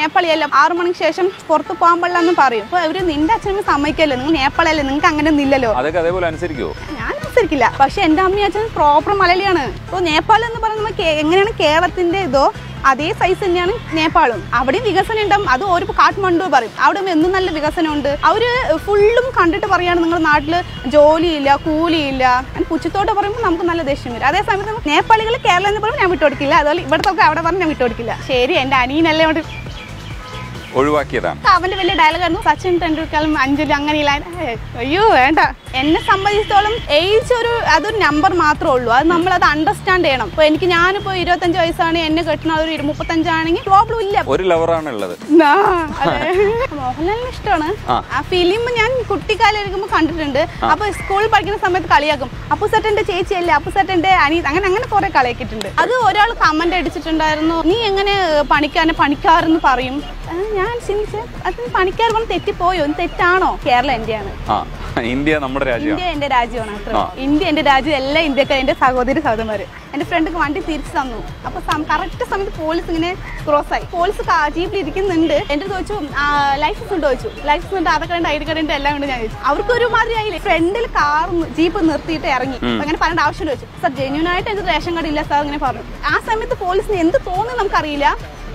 നേപ്പാളിയല്ല ആറു മണിക്ക് ശേഷം പുറത്ത് പോകാൻ പാടില്ല എന്ന് പറയും അപ്പൊ അവര് നിന്റെ അച്ഛനും സമ്മതിക്കല്ലോ നിങ്ങൾ നേപ്പാളല്ലേ നിങ്ങൾക്ക് അങ്ങനെ ഒന്നും ഇല്ലല്ലോ അതൊക്കെ അതേപോലെ അനുസരിക്കുമോ ഞാൻ അനുസരിക്കില്ല പക്ഷെ എന്റെ അമ്മയും അച്ഛൻ പ്രോപ്പർ മലയാളിയാണ് ഇപ്പൊ നേപ്പാൾ എന്ന് പറയുന്നത് കേ- എങ്ങനെയാണ് കേരളത്തിന്റെ ഇതോ അതേ സൈസ് തന്നെയാണ് നേപ്പാളും അവിടെയും വികസനം ഉണ്ടാവും അത് ഒരു കാഠ്മണ്ഡു പറയും അവിടെ എന്നും നല്ല വികസനമുണ്ട് അവര് ഫുള്ളും കണ്ടിട്ട് പറയാണ് നിങ്ങളുടെ നാട്ടില് ജോലിയില്ല കൂലിയില്ല അങ്ങനെ പുച്ഛത്തോട്ട് പറയുമ്പോൾ നമുക്ക് നല്ല ദേഷ്യം വരും അതേ സമയത്ത് നമുക്ക് നേപ്പാളികൾ കേരളം എന്ന് പറയുമ്പോൾ ഞാൻ വിട്ടുകൊടുക്കില്ല അതുപോലെ ഇവിടുത്തെ ഒക്കെ അവിടെ പറഞ്ഞ് ഞാൻ വിട്ടുകൊടുക്കില്ല ശരി എന്റെ അനിയനല്ലേ അവിടെ ഒഴിവാക്കിയതാണ് അവന്റെ വലിയ ഡയലോഗായിരുന്നു സച്ചിൻ ടെണ്ടുൽക്കറും അഞ്ജലി അങ്ങനെയില്ല ഏയ്, അയ്യോ വേണ്ട എന്നെ സംബന്ധിച്ചിടത്തോളം ഏജ് ഒരു അതൊരു നമ്പർ മാത്രമേ ഉള്ളൂ അത് നമ്മൾ അത് അണ്ടർസ്റ്റാൻഡ് ചെയ്യണം ഇപ്പൊ എനിക്ക് ഞാനിപ്പോ ഇരുപത്തഞ്ച് വയസ്സാണ് എന്നെ കെട്ടുന്ന ഒരു ഇരു- മുപ്പത്തഞ്ചാണെങ്കിൽ പ്രോബ്ലം ഇല്ല ഒരു ലവറാണ് ഉള്ളത് ആ, അതെ. മോഹൻലാലിന് ഇഷ്ടമാണ് ആ. ആ ഫിലിം ഞാൻ കുട്ടിക്കാലം ഇരിക്കുമ്പോൾ കണ്ടിട്ടുണ്ട് അപ്പൊ സ്കൂളിൽ പഠിക്കുന്ന സമയത്ത് കളിയാക്കും അപ്പു സെറ്റന്റെ ചേച്ചിയല്ലേ അപ്പു സെറ്റന്റെ അനി അങ്ങനെ അങ്ങനെ കുറെ കളിയാക്കിയിട്ടുണ്ട് അത് ഒരാൾ കമന്റ് അടിച്ചിട്ടുണ്ടായിരുന്നു നീ എങ്ങനെ പണിക്കാരനെ പണിക്കാരെന്ന് പറയും ആ, ഞാൻ ചിന്തിച്ച് അത് പണിക്കാർ പറഞ്ഞ് തെറ്റിപ്പോയോ ഇത് തെറ്റാണോ കേരളം എന്റെയാണ് ആ ഇന്ത്യ നമ്മുടെ രാജ്യമാണ് ഇന്ത്യ എന്റെ രാജ്യമാണ് അത്ര ആ. ഇന്ത്യ എന്റെ രാജ്യം എല്ലാ ഇന്ത്യക്കാരും എന്റെ സഹോദരി സഹോദരന്മാര് എന്റെ ഫ്രണ്ടിക്ക് വണ്ടി തിരിച്ചു തന്നു അപ്പൊ കറക്റ്റ് സമയത്ത് പോലീസ് ഇങ്ങനെ ക്രോസ് ആയി പോലീസ് ജീപ്പിൽ ഇരിക്കുന്നുണ്ട് എന്റെ ചോദിച്ചു ലൈസൻസ് ഉണ്ടോ ചോദിച്ചു ലൈസൻസ് ഉണ്ട് അതൊക്കെ ഉണ്ട് ഐ ഡി കാർഡ് ഉണ്ട് എല്ലാം ഉണ്ട് ഞാൻ ചോദിച്ചു അവർക്ക് ഒരു മാതിരി ആയില്ലേ ഫ്രണ്ടിൽ കാർ ജീപ്പ് നിർത്തിയിട്ട് ഇറങ്ങി അപ്പൊ അങ്ങനെ പറയേണ്ട ആവശ്യം ചോദിച്ചു സാർ ജെന്യൂൻ ആയിട്ട് എനിക്ക് റേഷൻ കാർഡ് ഇല്ല സാർ അങ്ങനെ പറഞ്ഞു ആ സമയത്ത് പോലീസിന് എന്ത് തോന്നി നമുക്കറിയില്ല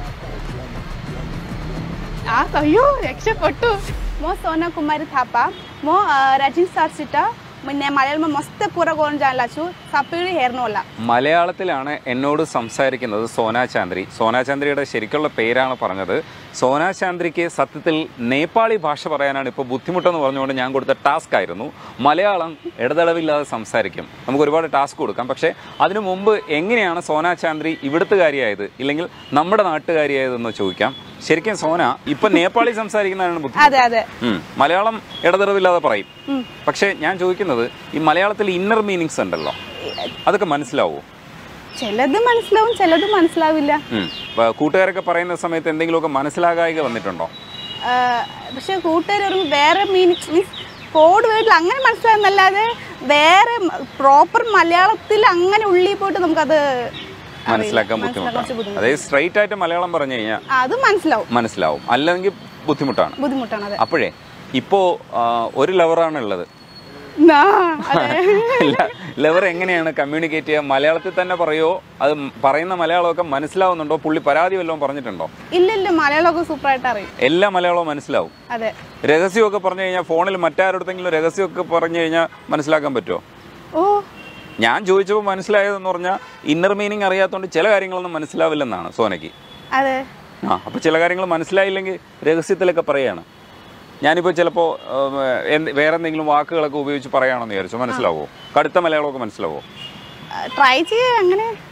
ആ അയ്യോ രക്ഷപ്പെട്ടു മോ സോന കുമാരി થાપા મો રાજીન સાર સીટા મને મલયાളમાં મસ્ત પૂરા કોણ જાણલા છું സപ്പീടി ഹെയർനോല്ല മലയാളത്തിലാണ് എന്നോട് സംസാരിക്കുന്നത് സോനാ ചാന്ദ്രി സോനാ ചാന്ദ്രിയുടെ ശരിക്കുള്ള പേരാണ് പറഞ്ഞത് സോനാ ചാന്ദ്രിക്ക് സത്യത്തിൽ നേപ്പാളി ഭാഷ പറയാനാണ് ഇപ്പോൾ ബുദ്ധിമുട്ടെന്ന് പറഞ്ഞുകൊണ്ട് ഞാൻ കൊടുത്ത ടാസ്ക് ആയിരുന്നു മലയാളം ഇടതടവില്ലാതെ സംസാരിക്കും നമുക്ക് ഒരുപാട് ടാസ്ക് കൊടുക്കാം പക്ഷേ അതിനു മുമ്പ് എങ്ങനെയാണ് സോനാ ചാന്ദ്രി ഇവിടുത്തുകാരിയായത് ഇല്ലെങ്കിൽ നമ്മുടെ നാട്ടുകാരിയായതെന്ന് ചോദിക്കാം ശരിക്കും സോന ഇപ്പൊ നേപ്പാളി സംസാരിക്കുന്നതാണ് ബുദ്ധിമുട്ട് അതെ അതെ ഉം. മലയാളം ഇടതടവില്ലാതെ പറയും പക്ഷേ ഞാൻ ചോദിക്കുന്നത് ഈ മലയാളത്തിൽ ഇന്നർ മീനിങ്സ് ഉണ്ടല്ലോ അതൊക്കെ മനസ്സിലാവോ ചിലത് മനസ്സിലാവും ചിലത് മനസ്സിലാവില്ല ഉം. ഇപ്പൊ കൂട്ടുകാരൊക്കെ പറയുന്ന സമയത്ത് എന്തെങ്കിലുമൊക്കെ മനസ്സിലാകായിക വന്നിട്ടുണ്ടോ ആ, പക്ഷെ കൂട്ടുകാർ ഒരു വേറെ മീനിങ് മീൻസ് കോഡ് വീട്ടിൽ അങ്ങനെ മനസ്സിലാവുന്നല്ലാതെ വേറെ പ്രോപ്പർ മലയാളത്തിൽ അങ്ങനെ ഉള്ളിൽ പോയിട്ട് നമുക്കത് അറിയില്ല. മനസ്സിലാക്കാൻ മനസ്സിലാക്കാൻ കുറച്ച് ബുദ്ധിമുട്ടാണ് അതായത് സ്ട്രൈറ്റ് ആയിട്ട് മലയാളം പറഞ്ഞു കഴിഞ്ഞാൽ ആ, അത് മനസ്സിലാവും മനസ്സിലാവും അല്ലെങ്കിൽ ബുദ്ധിമുട്ടാണ് ബുദ്ധിമുട്ടാണ് അതെ അപ്പോഴേ ഇപ്പോ ആ, ഒരു ലവറാണ് ഉള്ളത് ആ, അതെ ലവർ എങ്ങനെയാണ് കമ്മ്യൂണിക്കേറ്റ് ചെയ്യുക മലയാളത്തിൽ തന്നെ പറയോ അത് പറയുന്ന മലയാളമൊക്കെ മനസ്സിലാവുന്നുണ്ടോ പുള്ളി പരാതി വല്ലതും പറഞ്ഞിട്ടുണ്ടോ ഇല്ല ഇല്ല മലയാളമൊക്കെ സൂപ്പറായിട്ട് അറിയും എല്ലാ മലയാളവും മനസ്സിലാവും അതെ രഹസ്യമൊക്കെ പറഞ്ഞു കഴിഞ്ഞാൽ ഫോണിൽ മറ്റാരുടെങ്കിലും രഹസ്യമൊക്കെ പറഞ്ഞു കഴിഞ്ഞാൽ മനസ്സിലാക്കാൻ പറ്റുമോ ഓ ഞാൻ ചോദിച്ചപ്പോൾ മനസ്സിലായതെന്ന് പറഞ്ഞാൽ ഇന്നർ മീനിങ് അറിയാത്തതുകൊണ്ട് ചില കാര്യങ്ങളൊന്നും മനസ്സിലാവില്ലെന്നാണ് സോനയ്ക്ക് അതെ ആ അപ്പോൾ ചില കാര്യങ്ങൾ മനസ്സിലായില്ലെങ്കിൽ രഹസ്യത്തിലൊക്കെ പറയാണ് ഞാനിപ്പോൾ ചിലപ്പോൾ വേറെ എന്തെങ്കിലും വാക്കുകളൊക്കെ ഉപയോഗിച്ച് പറയുകയാണെന്ന് വിചാരിച്ചു മനസ്സിലാവോ കടുത്ത മലയാളമൊക്കെ മനസ്സിലാവോ ട്രൈ ചെയ്യ അങ്ങനെ